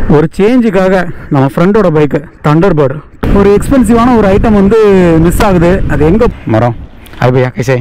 ஒரு சேஞ்சுக்காக நம்ம ஃப்ரெண்டோட பைக்கு தண்டர் பேர்டு ஒரு எக்ஸ்பென்சிவான ஒரு ஐட்டம் வந்து மிஸ் ஆகுது அது எங்கே மரம் அது பையா கைசே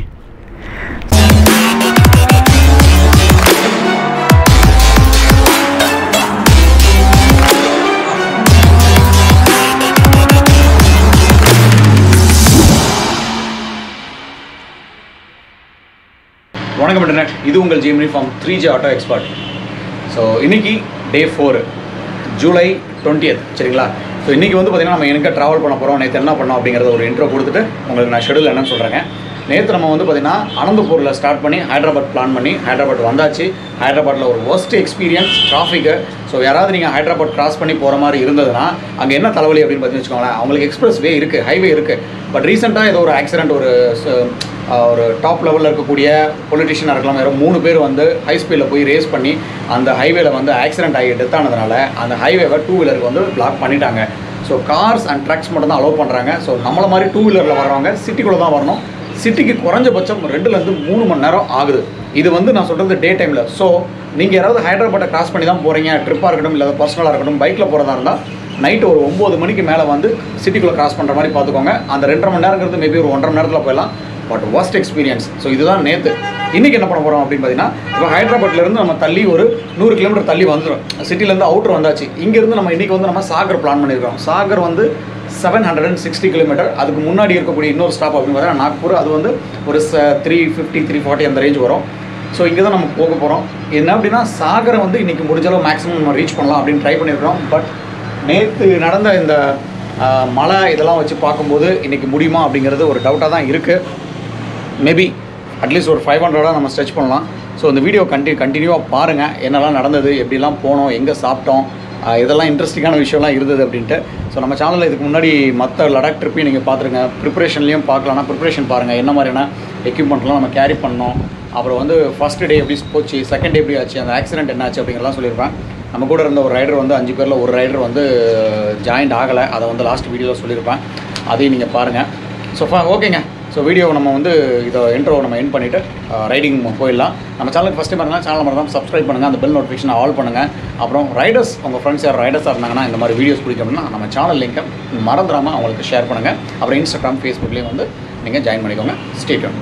வணக்கம் இன்டர்நெட் இது உங்கள் ஜிஎம்னி form three G auto expert so இன்னைக்கு டே ஃபோர் ஜூலை டுவெண்ட்டியத் சரிங்களா ஸோ இன்றைக்கி வந்து பார்த்திங்கன்னா நம்ம எங்கே ட்ராவல் பண்ண போகிறோம் நேற்று என்ன பண்ணோம் அப்படிங்கிறத ஒரு இன்ட்ரோ கொடுத்துட்டு உங்களுக்கு நான் ஷெடியூல் என்னன்னு சொல்கிறேங்க நேற்று நம்ம வந்து பார்த்திங்கன்னா அனந்தபூரில் ஸ்டார்ட் பண்ணி ஹைதராபாத் பிளான் பண்ணி ஹைதராபாத் வந்தாச்சு ஹைதராபாத்தில் ஒரு ஒஸ்ட் எக்ஸ்பீரியன்ஸ் டிராஃபிக்கு ஸோ யாராவது நீங்கள் ஹைதராபாத் கிராஸ் பண்ணி போகிற மாதிரி இருந்ததுன்னா அங்கே என்ன தலைவலி அப்படின்னு பார்த்தீங்கன்னு வச்சுக்கோங்களேன் அவங்களுக்கு எக்ஸ்பிரஸ் வே இருக்குது ஹைவே இருக்குது பட் ரீசெண்டாக ஏதோ ஒரு ஆக்சிடென்ட் ஒரு ச- ஆஹ் ஒரு டாப் லெவலில் இருக்கக்கூடிய பொலிட்டிஷியனாக இருக்கலாம் யாரோ மூணு பேர் வந்து ஹை ஸ்பீடில் போய் ரேஸ் பண்ணி அந்த ஹைவேல வந்து ஆக்சிடென்ட் ஆகி டெத் ஆனதுனால அந்த ஹைவேவை டூ வீலருக்கு வந்து பிளாக் பண்ணிட்டாங்க ஸோ கார்ஸ் அண்ட் ட்ரக்ஸ் மட்டும் தான் அலோவ் பண்ணுறாங்க ஸோ நம்மள மாதிரி டூ வீலரில் வர்றவங்க சிட்டிக்குள்ளே தான் வரணும் சிட்டிக்கு குறைஞ்சபட்சம் ரெண்டுலேருந்து மூணு மணி நேரம் ஆகுது இது வந்து நான் சொல்கிறது டே டைமில் ஸோ நீங்கள் யாராவது ஹைதராபாத்தை கிராஸ் பண்ணி தான் போகிறீங்க ட்ரிப்பாக இருக்கட்டும் இல்லை பர்சனலாக இருக்கட்டும் பைக்கில் போகிறதா இருந்தால் நைட்டு ஒரு ஒம்பது மணிக்கு மேலே வந்து சிட்டிக்குள்ளே கிராஸ் பண்ணுற மாதிரி பார்த்துக்கோங்க அந்த ரெண்டரை மணி நேரங்கிறது மேபி ஒரு ஒன்றரை மணி நேரத்தில் போயிடலாம் பட் worst எக்ஸ்பீரியன்ஸ் ஸோ இதுதான் நேற்று இன்றைக்கி என்ன பண்ண போகிறோம் அப்படின்னு பார்த்தீங்கன்னா இப்போ ஹைதராபாத்லேருந்து நம்ம தள்ளி ஒரு நூறு கிலோமீட்டர் தள்ளி வந்துடும் சிட்டிலேருந்து அவுட்டர் வந்தாச்சு இங்கேருந்து நம்ம இன்றைக்கி வந்து நம்ம சாகர் பிளான் பண்ணியிருக்கோம் சாகர் வந்து seven hundred and sixty kilometre அதுக்கு முன்னாடி இருக்கக்கூடிய இன்னொரு ஸ்டாப் அப்படின்னு பார்த்தீங்கன்னா நாக்பூர் அது வந்து ஒரு த்ரீ ஃபிஃப்டி த்ரீ ஃபார்ட்டி அந்த ரேஞ்ச் வரும் ஸோ இங்கே தான் நம்ம போக போகிறோம் என்ன அப்படின்னா சாகரை வந்து இன்றைக்கி முடிஞ்ச அளவு மேக்ஸிமம் நம்ம ரீச் பண்ணலாம் அப்படின்னு ட்ரை பண்ணியிருக்கிறோம் பட் நேற்று நடந்த இந்த ஆஹ், மழை இதெல்லாம் வச்சு பார்க்கும்போது இன்றைக்கி முடியுமா அப்படிங்கிறது ஒரு டவுட்டாக தான் இருக்குது மேபி அட்லீஸ்ட் ஒரு ஃபைவ் ஹண்ட்ரடாக நம்ம ஸ்ட்ரெச் பண்ணலாம் ஸோ இந்த வீடியோ கண்டி கண்டினியூவாக பாருங்கள் என்னெல்லாம் நடந்தது எப்படிலாம் போனோம் எங்கே சாப்பிட்டோம் ஆஹ் இதெல்லாம் இன்ட்ரெஸ்டிங்கான விஷயம்லாம் இருந்தது அப்படின்ட்டு ஸோ நம்ம சேனலில் இதுக்கு முன்னாடி மற்ற லடாக் ட்ரிப்பையும் நீங்கள் பார்த்துருங்க ப்ரிப்பரேஷன்லேயும் பார்க்கலாம்னா ப்ரிப்பரேஷன் பாருங்கள் என்ன மாதிரியான எக்யூப்மெண்ட்லாம் நம்ம கேரி பண்ணோம் அப்புறம் வந்து ஃபஸ்ட் டே எப்படி போச்சு செகண்ட் டே எப்படி ஆச்சு அந்த ஆக்சிடென்ட் என்னாச்சு அப்படிங்கிறலாம் சொல்லியிருப்பேன் நம்ம கூட இருந்த ஒரு ரைடர் வந்து அஞ்சு பேரில் ஒரு ரைடர் வந்து ஜாயிண்ட் ஆகலை அதை வந்து லாஸ்ட் வீடியோவில் சொல்லியிருப்பேன் அதையும் நீங்கள் பாருங்கள் ஸோ ஃபா ஓகேங்க ஸோ வீடியோ நம்ம வந்து இதை இன்ட்ரோ நம்ம என் பண்ணிவிட்டு ரைடிங் போயிடலாம் நம்ம சேனலுக்கு ஃபஸ்ட்டு பாருங்கள் சேனல் மறக்காம சப்ஸ்கிரைப் பண்ணுங்கள் அந்த பெல் நோட்டிஃபிகேஷன் ஆல் பண்ணுங்கள் அப்புறம் ரைடர்ஸ் உங்கள் ஃப்ரெண்ட்ஸ் யார் ரைடர்ஸாக இருந்தாங்கன்னா இந்த மாதிரி வீடியோஸ் பிடிக்கணும்னா நம்ம சேனல் லிங்கை மறந்துடாமல் அவங்களுக்கு ஷேர் பண்ணுங்கள் அப்புறம் இன்ஸ்டாகிராம் ஃபேஸ்புக்லேயும் வந்து நீங்கள் ஜாயின் பண்ணிக்கோங்க ஸ்டேட்யூன்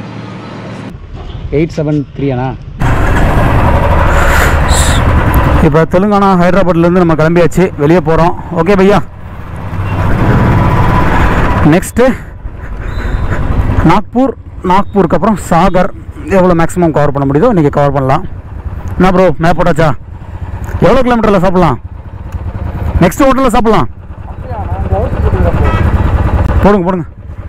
எயிட் செவன் த்ரீயாண்ணா இப்போ தெலுங்கானா ஹைதராபாத்லேருந்து நம்ம கிளம்பியாச்சு வெளியே போகிறோம் ஓகே பையா நெக்ஸ்ட்டு நாக்பூர் நாக்பூருக்கு அப்புறம் சாகர் எவ்வளோ மேக்ஸிமம் கவர் பண்ண முடியுதோ இன்றைக்கி கவர் பண்ணலாம் என்ன ப்ரோ மேப் போட்டாச்சா எவ்வளோ கிலோமீட்டரில் சாப்பிட்லாம் நெக்ஸ்ட் ஹோட்டலில் சாப்பிட்லாம் போடுங்க போடுங்க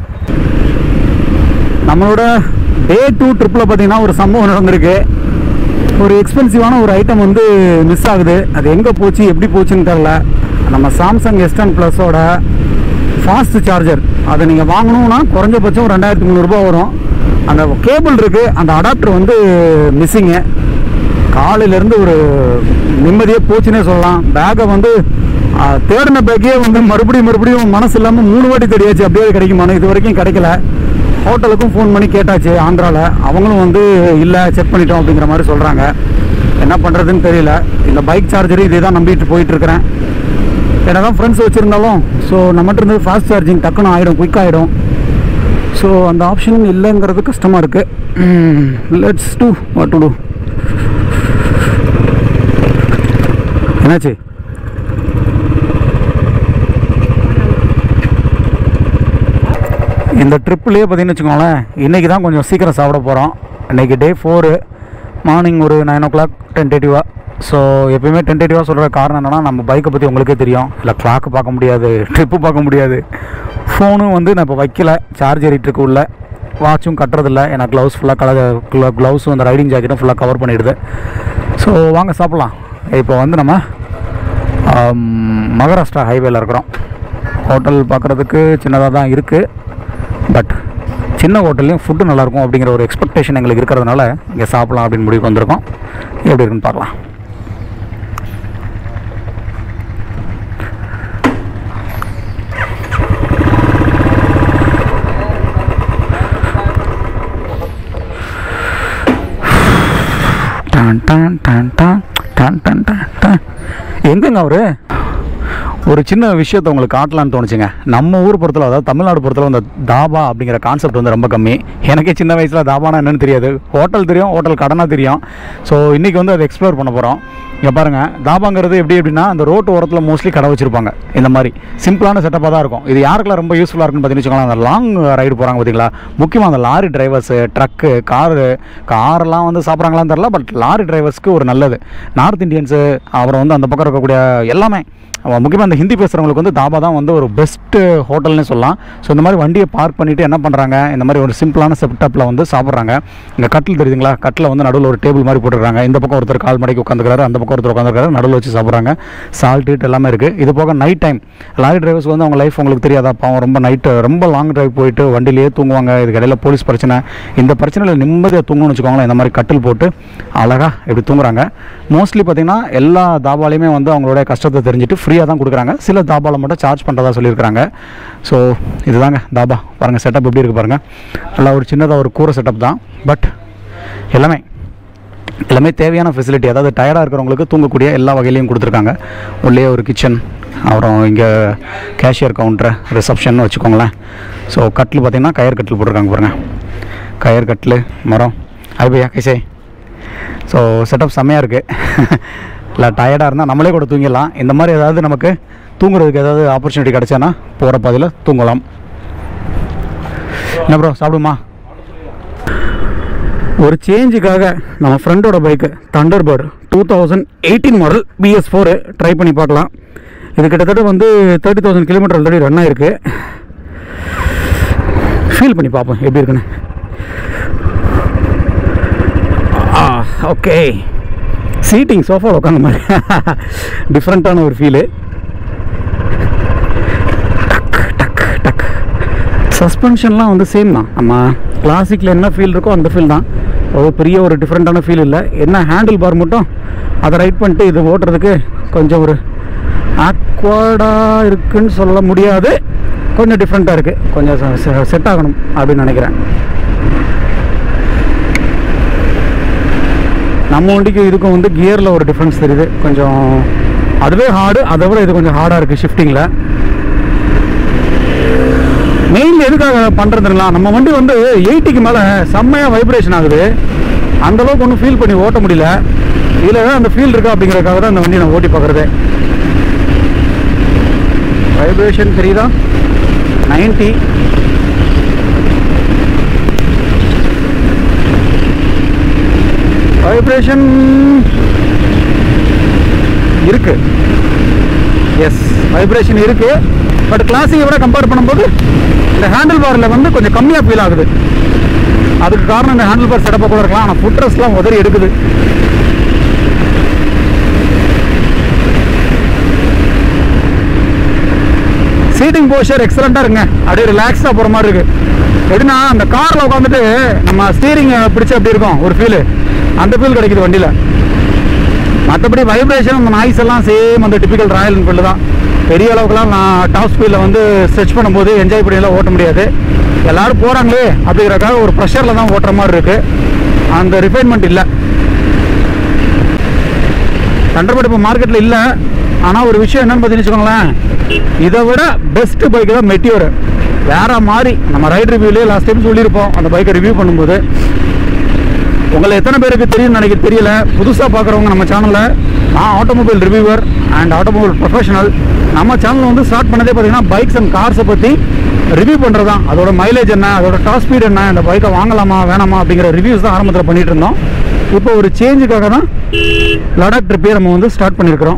நம்மளோட டே டூ ட்ரிப்பில் பார்த்தீங்கன்னா ஒரு சம்பவம் நடந்திருக்கு ஒரு எக்ஸ்பென்சிவான ஒரு ஐட்டம் வந்து மிஸ் ஆகுது அது எங்கே போச்சு எப்படி போச்சுன்னு தெரில நம்ம சாம்சங் எஸ் டென் ப்ளஸோட ஃபாஸ்ட் சார்ஜர் அதை நீங்கள் வாங்கணும்னா குறைஞ்சபட்சம் ஒரு ரெண்டாயிரத்தி முந்நூறுரூபா வரும் அந்த கேபிள் இருக்குது அந்த அடாப்டர் வந்து மிஸ்ஸிங்கு காலையிலேருந்து ஒரு நிம்மதியாக போச்சுன்னே சொல்லலாம் பேக்கை வந்து ஆ, தேடின பேக்கே வந்து மறுபடியும் மறுபடியும் மனசு இல்லாமல் மூணு வாட்டி தேடியாச்சு அப்படியே கிடைக்குமானு இது வரைக்கும் கிடைக்கல ஹோட்டலுக்கும் ஃபோன் பண்ணி கேட்டாச்சு ஆந்திராவில் அவங்களும் வந்து இல்லை செக் பண்ணிட்டோம் அப்படிங்கிற மாதிரி சொல்கிறாங்க என்ன பண்ணுறதுன்னு தெரியல இந்த பைக் சார்ஜர் இதே தான் நம்பிட்டு போயிட்டு இருக்கிறேன் ஏன்னா தான் ஃப்ரெண்ட்ஸ் வச்சுருந்தாலும் ஸோ நம்மகிட்ட இருந்து ஃபாஸ்ட் சார்ஜிங் டக்குன்னு ஆகிடும் குயிக் ஆகிடும் ஸோ அந்த ஆப்ஷன் இல்லைங்கிறது கஷ்டமாக இருக்குது let's do what to do என்னாச்சு இந்த ட்ரிப்லேயே பார்த்தீங்கன்னு வச்சுக்கோங்களேன் இன்றைக்கி தான் கொஞ்சம் சீக்கிரம் சாப்பிட போகிறோம் இன்றைக்கி டே ஃபோரு மார்னிங் ஒரு நைன் ஓ கிளாக் டென்டேட்டிவாக ஸோ எப்பயுமே டென்டேட்டிவாக சொல்கிற காரணம் என்னென்னா நம்ம பைக்கை பற்றி உங்களுக்கே தெரியும் இல்லை கிளாக்கு பார்க்க முடியாது ட்ரிப்பு பார்க்க முடியாது ஃபோனும் வந்து நான் இப்போ வைக்கல சார்ஜ் ஏறிட்டுருக்கு உள்ள வாட்சும் கட்டுறதில்ல ஏன்னா க்ளவுஸ் ஃபுல்லாக கலர் க்ளவுஸும் அந்த ரைடிங் ஜாக்கெட்டும் ஃபுல்லாக கவர் பண்ணிடுது ஸோ வாங்க சாப்பிட்லாம் இப்போ வந்து நம்ம ஆம், மகாராஷ்டிரா ஹைவேல இருக்கிறோம் ஹோட்டல் பார்க்குறதுக்கு சின்னதாக தான் இருக்குது பட் சின்ன ஹோட்டல்லையும் ஃபுட்டு நல்லாயிருக்கும் அப்படிங்கிற ஒரு எக்ஸ்பெக்டேஷன் எங்களுக்கு இருக்கிறதுனால இங்கே சாப்பிட்லாம் அப்படின்னு முடிவுக்கு வந்திருக்கோம் எப்படி இருக்குன்னு பார்க்கலாம் டான் டான் டான் டான் டான் டான் டான் டான் எங்கங்க அவரு ஒரு சின்ன விஷயத்தை உங்களுக்கு காட்டலான்னு தோணுச்சுங்க நம்ம ஊர் பொறுத்தல அதாவது தமிழ்நாடு பொறுத்தல இந்த தாபா அப்படிங்கிற கான்செப்ட் வந்து ரொம்ப கம்மி எனக்கே சின்ன வயசில் தாபானா என்னன்னு தெரியாது ஹோட்டல் தெரியும் ஹோட்டல் கடனா தெரியும் ஸோ இன்றைக்கி வந்து அதை எக்ஸ்ப்ளோர் பண்ண போகிறோம் இங்கே பாருங்கள் தாபாங்கிறது எப்படி எப்படின்னா அந்த ரோட்டு ஓரத்தில் மோஸ்ட்லி கடை வச்சிருப்பாங்க இந்த மாதிரி சிம்பிளான செட்டப்பாக தான் இருக்கும் இது யாருக்கெல்லாம் ரொம்ப யூஸ்ஃபுல்லாக இருக்குன்னு பார்த்தீங்கன்னு வச்சுக்கோங்களேன் அந்த லாங் ரைடு போகிறாங்க பார்த்தீங்களா முக்கியமாக அந்த லாரி டிரைவர்ஸு ட்ரக்கு காரு காரெல்லாம் வந்து சாப்பிட்றாங்களான்னு தெரில பட் லாரி டிரைவர்ஸ்க்கு ஒரு நல்லது நார்த் இந்தியன்ஸு அப்புறம் வந்து அந்த பக்கம் இருக்கக்கூடிய எல்லாமே முக்கியமாக அந்த ஹிந்தி பேசுகிறவங்களுக்கு வந்து தாபா தான் வந்து ஒரு பெஸ்ட்டு ஹோட்டல்னு சொல்லலாம் ஸோ இந்த மாதிரி வண்டியை பார்க் பண்ணிவிட்டு என்ன பண்ணுறாங்க இந்த மாதிரி ஒரு சிம்பிளான செட்டப்பில் வந்து சாப்பிட்றாங்க இங்கே கட்டில் தெரியுதுங்களா கட்டில் வந்து நடுவில் ஒரு டேபிள் மாதிரி போட்டுருக்காங்க இந்த பக்கம் ஒருத்தர் கால் மணிக்கு உட்காந்துக்கிறாரு அந்த பக்கம் ஒருத்தர் உட்காந்துருக்காரு நடுவில் வச்சு சாப்பிட்றாங்க சால்ட் ஹீட் எல்லாமே இருக்குது இது போக நைட் டைம் லாரி டிரைவர்ஸ்க்கு வந்து அவங்க லைஃப் உங்களுக்கு தெரியாதா பாவம் ரொம்ப நைட்டு ரொம்ப லாங் டிரைவ் போயிட்டு வண்டியிலேயே தூங்குவாங்க இதுக்கு இடையில போலீஸ் பிரச்சனை இந்த பிரச்சனையில் நிம்மதியாக தூங்கணும்னு வச்சுக்கோங்களேன் இந்த மாதிரி கட்டில் போட்டு அழகாக இப்படி தூங்குறாங்க மோஸ்ட்லி பார்த்தீங்கன்னா எல்லா தாபாலையுமே வந்து அவங்களோட கஷ்டத்தை தெரிஞ்சுட்டு ஃப்ரீயாக தான் கொடுக்குறாங்க சில தாபாவில் மட்டும் சார்ஜ் பண்ணுறதா சொல்லியிருக்காங்க ஸோ இதுதாங்க தாபா பாருங்கள் செட்டப் எப்படி இருக்குது பாருங்கள் நல்லா ஒரு சின்னதாக ஒரு கூரை செட்டப் தான் பட் எல்லாமே எல்லாமே தேவையான ஃபெசிலிட்டி அதாவது டயர்டாக இருக்கிறவங்களுக்கு தூங்கக்கூடிய எல்லா வகையிலையும் கொடுத்துருக்காங்க உள்ளே ஒரு கிச்சன் அப்புறம் இங்கே கேஷியர் கவுண்டர் ரிசப்ஷன் வச்சுக்கோங்களேன் ஸோ கட்டில் பார்த்தீங்கன்னா கயர் கட்டில் போட்டிருக்காங்க பாருங்கள் கயர் கட்டில் மரம் ஐபையா கைசே ஸோ செட்டப் செம்மையாக இருக்குது இல்லை டயர்டாக இருந்தால் நம்மளே கூட தூங்கிடலாம் இந்த மாதிரி ஏதாவது நமக்கு தூங்குறதுக்கு ஏதாவது ஆப்பர்ச்சுனிட்டி கிடைச்சானா போகிற பாதையில் தூங்கலாம் என்ன ப்ரோ சாப்பிடுமா ஒரு சேஞ்சுக்காக நம்ம ஃப்ரெண்டோட bike Thunderbird two thousand eighteen model BS four try பண்ணி பார்க்கலாம் இது கிட்டத்தட்ட வந்து thirty thousand kilometre already run ஆயிருக்கு ஃபீல் பண்ணி பார்ப்போம் எப்படி இருக்குன்னு ஆ ஓகே சீட்டிங் சோஃபாவில் உட்காந்த மாதிரி டிஃப்ரெண்ட்டான ஒரு ஃபீலு டக் டக் டக் சஸ்பென்ஷன்லாம் வந்து சேம் தான் நம்ம கிளாசிக்கில் என்ன ஃபீல் இருக்கோ அந்த ஃபீல் தான் ஒரு பெரிய ஒரு டிஃப்ரெண்ட்டான ஃபீல் இல்லை என்ன ஹேண்டில் பார் மட்டும் அதை ரைட் பண்ணிட்டு இது ஓட்டுறதுக்கு கொஞ்சம் ஒரு ஆக்வர்டாக இருக்குன்னு சொல்ல முடியாது கொஞ்சம் டிஃப்ரெண்ட்டாக இருக்குது கொஞ்சம் செட் ஆகணும் அப்படின்னு நினைக்கிறேன் நம்ம வண்டிக்கு இதுக்கும் வந்து கியரில் ஒரு டிஃப்ரென்ஸ் தெரியுது கொஞ்சம் அதுவே ஹார்டு அதை விட இது கொஞ்சம் ஹார்டாக இருக்குது ஷிஃப்டிங்கில் மெயின் எதுக்காக பண்ணுறதுங்களா நம்ம வண்டி வந்து எயிட்டிக்கு மேலே செம்மையாக வைப்ரேஷன் ஆகுது அந்த அளவுக்கு ஒன்றும் ஃபீல் பண்ணி ஓட்ட முடியல இதில் தான் அந்த ஃபீல் இருக்கா அப்படிங்கிறதுக்காக தான் அந்த வண்டியை நான் ஓட்டி பார்க்குறது வைப்ரேஷன் தெரியுதா நைன்ட்டி வைப்ரேஷன் இருக்கு எஸ் வைப்ரேஷன் இருக்கு பட் கிளாசிக்கை விட கம்பேர் பண்ணும்போது இந்த ஹேண்டில் பாரில் வந்து கொஞ்சம் கம்மியாக ஃபீல் ஆகுது அதுக்கு காரணம் இந்த ஹேண்டில் பார் செட்டப்பாக கூட இருக்கலாம் ஆனால் ஃபுட் ரெஸ்ட்லாம் உதறி எடுக்குது சீட்டிங் போஸ்டர் எக்ஸலண்ட்டாக இருங்க அப்படியே ரிலாக்ஸாக போகிற மாதிரி இருக்கு எப்படின்னா அந்த காரில் உட்காந்துட்டு நம்ம ஸ்டீரிங் பிடிச்ச அப்படி இருக்கும் ஒரு ஃபீலு அந்த ஃபீல் கிடைக்குது வண்டியில் மற்றபடி வைப்ரேஷன் அந்த நாய்ஸ் எல்லாம் சேம் அந்த டிபிக்கல் ராயல் என்ஃபீல்டு தான் பெரிய அளவுக்குலாம் நான் டாப் ஸ்பீடில் வந்து ஸ்ட்ரெச் பண்ணும்போது என்ஜாய் பண்ணியெல்லாம் ஓட்ட முடியாது எல்லாரும் போகிறாங்களே அப்படிங்கிறக்காக ஒரு ப்ரெஷரில் தான் ஓட்டுற மாதிரி இருக்குது அந்த ரிஃபைன்மெண்ட் இல்லை தண்டர்பட் இப்போ மார்க்கெட்டில் இல்லை ஆனால் ஒரு விஷயம் என்னன்னு பார்த்தீங்கன்னு வச்சுக்கோங்களேன் இதை விட பெஸ்ட் பைக் தான் மெட்டியோர் வேற மாதிரி நம்ம ரைட் ரிவ்யூலேயே லாஸ்ட் டைம் சொல்லியிருப்போம் அந்த பைக்கை ரிவ்யூ பண்ணும்போது உங்களை எத்தனை பேருக்கு தெரியும்னு நினைக்க தெரியல புதுசாக பார்க்குறவங்க நம்ம சேனலில் நான் automobile reviewer and automobile professional நம்ம சேனல் வந்து ஸ்டார்ட் பண்ணதே பார்த்தீங்கன்னா பைக்ஸ் அண்ட் கார்ஸை பற்றி ரிவ்யூ பண்ணுறது தான் அதோட மைலேஜ் என்ன அதோட டாப் ஸ்பீட் என்ன இந்த பைக்கை வாங்கலாமா வேணாமா அப்படிங்கிற ரிவ்யூஸ் தான் ஆரம்பத்தில் பண்ணிட்டு இருந்தோம் இப்போ ஒரு சேஞ்சுக்காக தான் லடாக் ட்ரிப்பே நம்ம வந்து ஸ்டார்ட் பண்ணியிருக்கிறோம்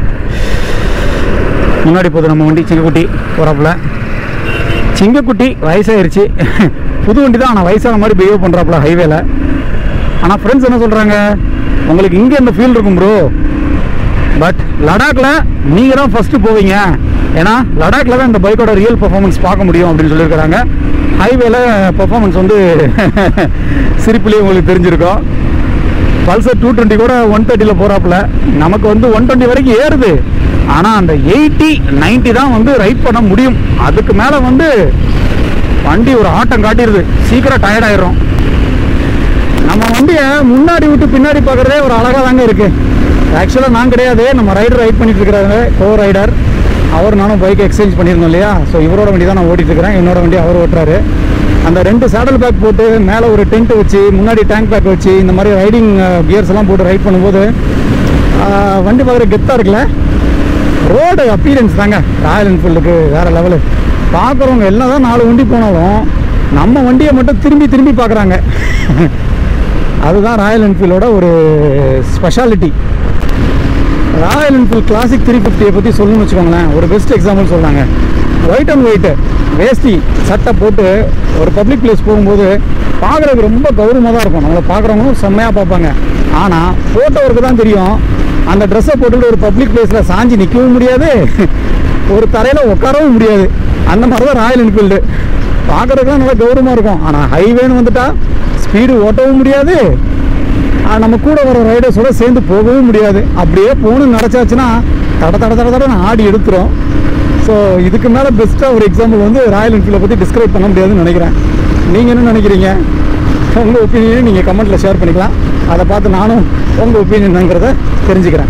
முன்னாடி போகுது நம்ம வண்டி சிங்கக்குட்டி போகிறாப்புல சிங்கக்குட்டி வயசாயிருச்சு புது வண்டி தான் ஆனால் வயசான மாதிரி பிஹேவ் பண்ணுறாப்புல ஹைவேல ஆனால் ஃப்ரெண்ட்ஸ் என்ன சொல்கிறாங்க உங்களுக்கு இங்கே இந்த ஃபீல் இருக்கும் ப்ரோ பட் லடாக்ல நீங்கள் தான் ஃபஸ்ட்டு போவீங்க ஏன்னா லடாக்ல தான் இந்த பைக்கோட ரியல் பெர்ஃபார்மன்ஸ் பார்க்க முடியும் அப்படின்னு சொல்லியிருக்கிறாங்க ஹைவேல பெர்ஃபார்மன்ஸ் வந்து சிரிப்புலேயே உங்களுக்கு தெரிஞ்சிருக்கும் பல்சர் டூ டுவெண்ட்டி கூட ஒன் தேர்ட்டியில் போகிறாப்புல நமக்கு வந்து ஒன் டுவெண்ட்டி வரைக்கும் ஏறுது ஆனால் அந்த எயிட்டி நைன்ட்டி தான் வந்து ரைட் பண்ண முடியும் அதுக்கு மேலே வந்து வண்டி ஒரு ஆட்டம் காட்டிடுது சீக்கிரம் டயர்ட் ஆயிரும் நம்ம வண்டியை முன்னாடி விட்டு பின்னாடி பார்க்குறதே ஒரு அழகாக தாங்க இருக்கு ஆக்சுவலாக நான் கிடையாது நம்ம ரைடர் ரைட் பண்ணிட்டு இருக்கிறாங்க கோ ரைடர் அவர் நானும் பைக் எக்ஸ்சேஞ்ச் பண்ணியிருந்தோம் இல்லையா ஸோ இவரோட வண்டி தான் நான் ஓட்டிட்டு இருக்கிறேன் என்னோட வண்டி அவர் ஓட்டுறாரு அந்த ரெண்டு சேடல் பேக் போட்டு மேலே ஒரு டென்ட் வச்சு முன்னாடி டேங்க் பேக் வச்சு இந்த மாதிரி ரைடிங் கியர்ஸ் எல்லாம் போட்டு ரைட் பண்ணும்போது ஆஹ், வண்டி பார்க்குற கெத்தாக இருக்குல்ல ரோடு அப்பீரன்ஸ் தாங்க ராயல் என்ஃபீல்டுக்கு வேற லெவலு பார்க்குறவங்க எல்லாம் தான் நாலு வண்டி போனாலும் நம்ம வண்டியை மட்டும் திரும்பி திரும்பி பார்க்குறாங்க அதுதான் ராயல் என்ஃபீல்டோட ஒரு speciality Royal Enfield Classic three ஃபிஃப்டியை பற்றி சொல்லணும்னு வச்சுக்கோங்களேன் ஒரு பெஸ்ட் எக்ஸாம்பிள் சொல்கிறாங்க ஒயிட் அண்ட் ஒயிட்டு வேஷ்டி சட்டை போட்டு ஒரு பப்ளிக் பிளேஸ் போகும்போது பார்க்குறதுக்கு ரொம்ப கௌரவமாக தான் இருக்கும் நம்மளை பார்க்குறவங்களும் செம்மையாக பார்ப்பாங்க ஆனால் ஃபோட்டோவுக்கு தான் தெரியும் அந்த ட்ரெஸ்ஸை போட்டுட்டு ஒரு பப்ளிக் பிளேஸில் சாஞ்சி நிற்கவும் முடியாது ஒரு தரையில் உட்காரவும் முடியாது அந்த மாதிரி தான் ராயல் என்ஃபீல்டு பார்க்குறதுக்குலாம் நல்லா கௌரவமாக இருக்கும் ஆனால் ஹைவேன்னு வந்துட்டா ஸ்பீடு ஓட்டவும் முடியாது ஆஹ் நம்ம கூட வர ரைடர்ஸோட சேர்ந்து போகவும் முடியாது அப்படியே போகணும்னு நினச்சாச்சுன்னா தட தட தட தடன்னு ஆடி எடுத்துரும் ஸோ இதுக்கு மேலே பெஸ்ட்டாக ஒரு எக்ஸாம்பிள் வந்து ராயல் என்ஃபீல்டை பற்றி டிஸ்கிரைப் பண்ண முடியாதுன்னு நினைக்கிறேன் நீங்கள் என்ன நினைக்கிறீங்க உங்கள் ஒப்பீனியனை நீங்கள் கமெண்ட்டில் ஷேர் பண்ணிக்கலாம் அதை பார்த்து நானும் உங்கள் ஒப்பீனியனுங்கிறத தெரிஞ்சுக்கிறேன்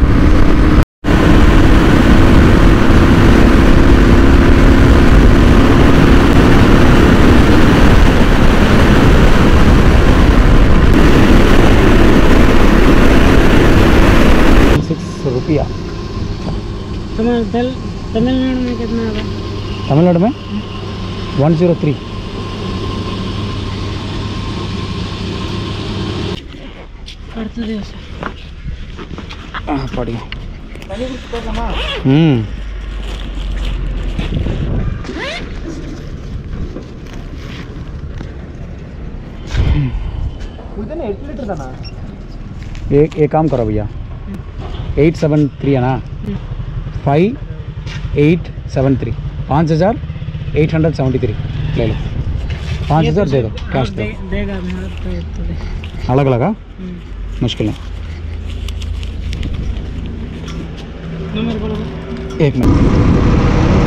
सिक्स रुपया तमिल तल- तमिलनाडु में कितना होगा तमिलनाडु में वन जीरो थ्री प्रदेश पढ़िए हम्म एक एक काम करो भैया एट सेवन थ्री है ना फाइव एट सेवन थ्री पाँच हज़ार एट हंड्रेड सेवेंटी थ्री ले लो पाँच हज़ार दे दो कैश दो दे- देगा मेरा तो ये तो दे अलग अलग हाँ हम्म। मुश्किल है नंबर बोलो एक मिनट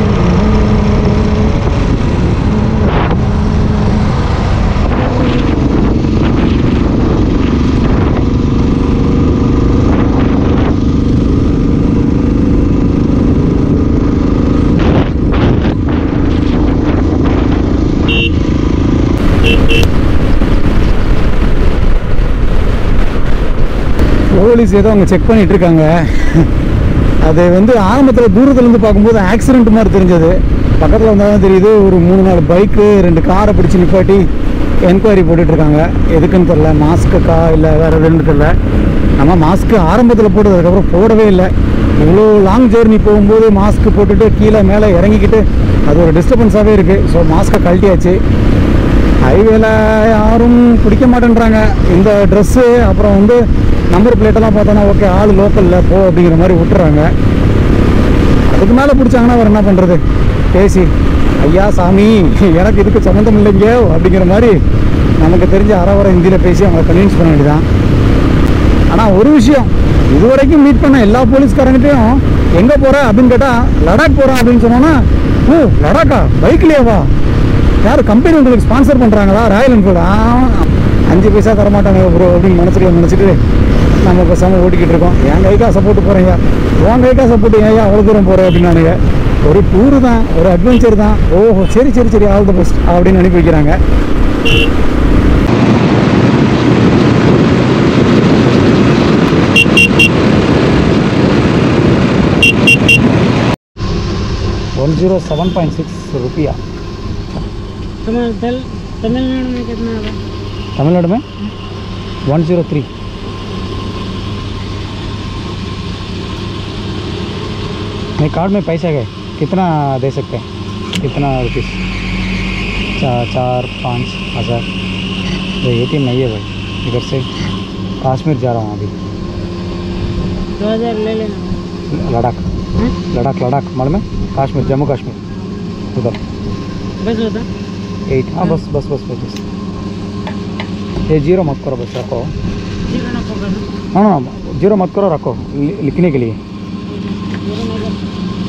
போலீஸ் ஏதோ அவங்க செக் பண்ணிட்டு இருக்காங்க அது வந்து ஆரம்பத்தில் தூரத்துலேருந்து பார்க்கும்போது ஆக்சிடென்ட் மாதிரி தெரிஞ்சது பக்கத்தில் வந்தால் தான் தெரியுது ஒரு மூணு நாலு பைக்கு ரெண்டு காரை பிடிச்சி நிப்பாட்டி என்கொயரி போட்டுட்ருக்காங்க எதுக்குன்னு தெரில மாஸ்க்குக்கா இல்லை வேறு எதுன்னு தெரில நம்ம மாஸ்க்கு ஆரம்பத்தில் போட்டது அதுக்கப்புறம் போடவே இல்லை இவ்வளோ லாங் ஜேர்னி போகும்போது மாஸ்க் போட்டுட்டு கீழே மேலே இறங்கிக்கிட்டு அது ஒரு டிஸ்டர்பன்ஸாகவே இருக்குது ஸோ மாஸ்க்கை கழட்டியாச்சு ஹைவேல யாரும் பிடிக்க மாட்டேன்றாங்க இந்த ட்ரெஸ்ஸு அப்புறம் வந்து நம்பர் பிளேட்டெல்லாம் பார்த்தோன்னா ஓகே ஆள் லோக்கலில் போ அப்படிங்கிற மாதிரி விட்டுறாங்க அதுக்கு மேலே பிடிச்சாங்கன்னா வேறு என்ன பண்ணுறது பேசி ஐயா சாமி எனக்கு இதுக்கு சம்மந்தம் இல்லைங்க அப்படிங்கிற மாதிரி நமக்கு தெரிஞ்ச அறவர ஹிந்தியில் பேசி அவங்கள கன்வின்ஸ் பண்ண வேண்டியதான் ஆனால் ஒரு விஷயம் இதுவரைக்கும் மீட் பண்ண எல்லா போலீஸ்காரங்கிட்டையும் எங்கே போகிற அப்படின்னு கேட்டால் லடாக் போகிறேன் அப்படின்னு சொன்னோன்னா ஓ லடாக்கா பைக்லேயேவா யார் கம்பெனி உங்களுக்கு ஸ்பான்சர் பண்ணுறாங்களா ராயல் என்ஃபீல்டு ஆ அஞ்சு பைசா தரமாட்டாங்க ப்ரோ அப்படின்னு மனசுக்குள்ள நினச்சிட்டு நம்ம பேசாமல் ஓட்டிக்கிட்டு இருக்கோம் என் கை காசை போட்டு போகிறேங்க உன் கை காசை போட்டு ஏன் அவ்வளோ தூரம் போகிறேன் அப்படின்னானுங்க ஒரு டூரு தான் ஒரு அட்வென்ச்சர் தான் ஓஹோ சரி சரி சரி ஆல் த பெஸ்ட் அப்படின்னு அனுப்பி வைக்கிறாங்க one zero seven point six रुपया तमिल तल- तमिलनाडु में कितना होगा तमिलनाडु में वन जीरो थ्री मेरे कार्ड में पैसे गए कितना दे सकते हैं कितना रुपीस चार चार पाँच हज़ार ये ए टी एम नहीं है भाई इधर से कश्मीर जा रहा हूँ अभी दो हज़ार ले लेना लद्दाख हाँ? लद्दाख लद्दाख मालूम है कश्मीर जम्मू कश्मीर उधर बस होता एट हाँ बस बस बस बस बस ये जीरो मत करो बस रखो जीरो ना पकड़ना हाँ ना जीरो मत करो रखो लि- लिखने के लिए जीरो नहीं कर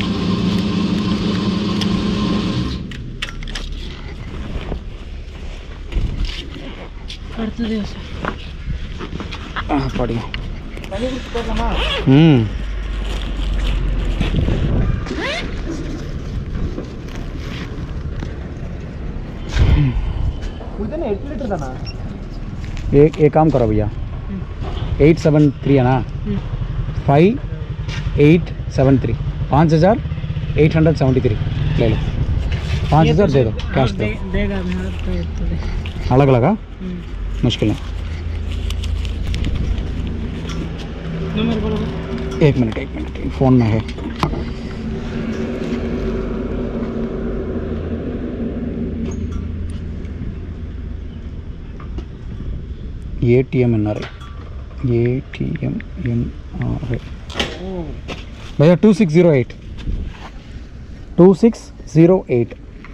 प्रदेश हाँ पढ़िए हम्म इतने एट लीटर था ना एक एक काम करो भैया एट सेवन थ्री है ना फाइव एट सेवन थ्री पाँच हज़ार एट हंड्रेड सेवेंटी थ्री ले लो पाँच हज़ार दे दो कैश दो दे- देगा मेरा तो ये तो दे अलग लगा हम्म। मुश्किल है नंबर बोलो एक मिनट एक मिनट फ़ोन में है ஏடிஎம் என்ஆர்ஐ ஏடிஎம் என்ஆர்ஐ भैया two six zero eight two six zero eight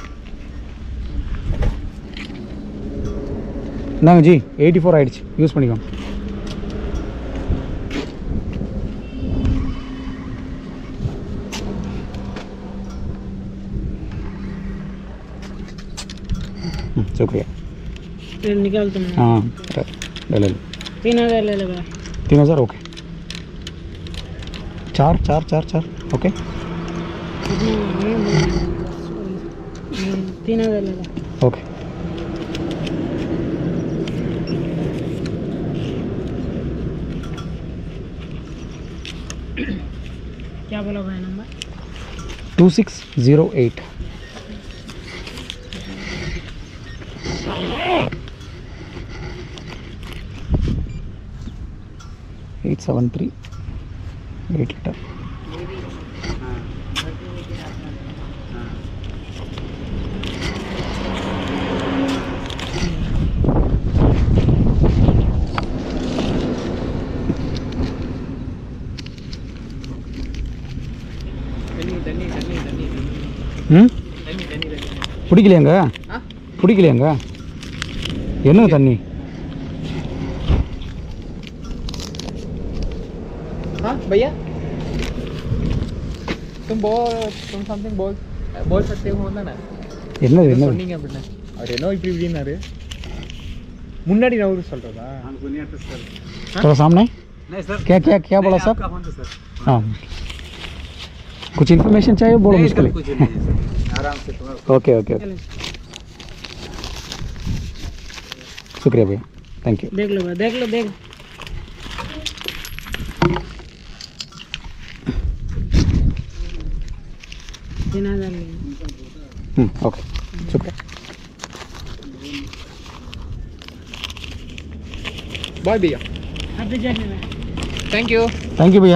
இந்தாங்க ஜி எயிட்டி ஃபோர் ஆயிடுச்சு யூஸ் பண்ணிக்கோங்க हम्म, शुक्रिया फिर निकाल तुम हाँ ले ले लो तीन हजार ले ले भाई तीन हज़ार ओके चार चार चार चार ओके कितने हम्म, तीन हजार ले ले ओके क्या बोला भाई number two six zero eight eight seven three eight litre தண்ணி தண்ணி தண்ணி தண்ணி ம் தண்ணி தண்ணி தண்ணி பிடிக்கலையாங்க ஆ பிடிக்கலையாங்க என்னங்க தண்ணி हाँ भैया तुम बोल तुम समथिंग बोल बोल सकते हो ना ना என்னது ஏதோ என்னது சொன்னீங்க அப்படின்னா அவர் என்ன இப்படி இப்படின்னாரு முன்னாடி நவரு சொல்றதா थोड़ा सामने नहीं सर क्या क्या क्या बोला सर सर हाँ कुछ इन्फॉर्मेशन चाहिए बोलो मुश्किल है कुछ नहीं सर आराम से तुम्हारा ओके ओके ओके शुक्रिया भैया थैंक यू देख लो भाई देख लो देख तीन हजार ले लो। ओके शुक्रिया बाय भैया अब जाने में थैंक यू थैंक यू भैया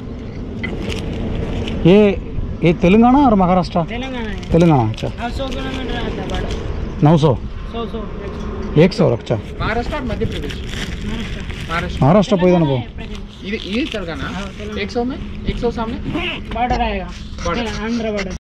ये ये तेलंगाना और महाराष्ट्र तेलंगाना है तेलंगाना अच्छा अब सौ किलोमीटर आता है बड़ा नौ सौ सौ सौ एक सौ एक सौ अच्छा महाराष्ट्र और मध्य प्रदेश महाराष्ट्र महाराष्ट्र महाराष्ट्र போய் தானே போ ये ये तेलंगाना हाँ, तेलंगाना। एक सौ में एक सौ सामने बॉर्डर आएगा Border. आंध्र बॉर्डर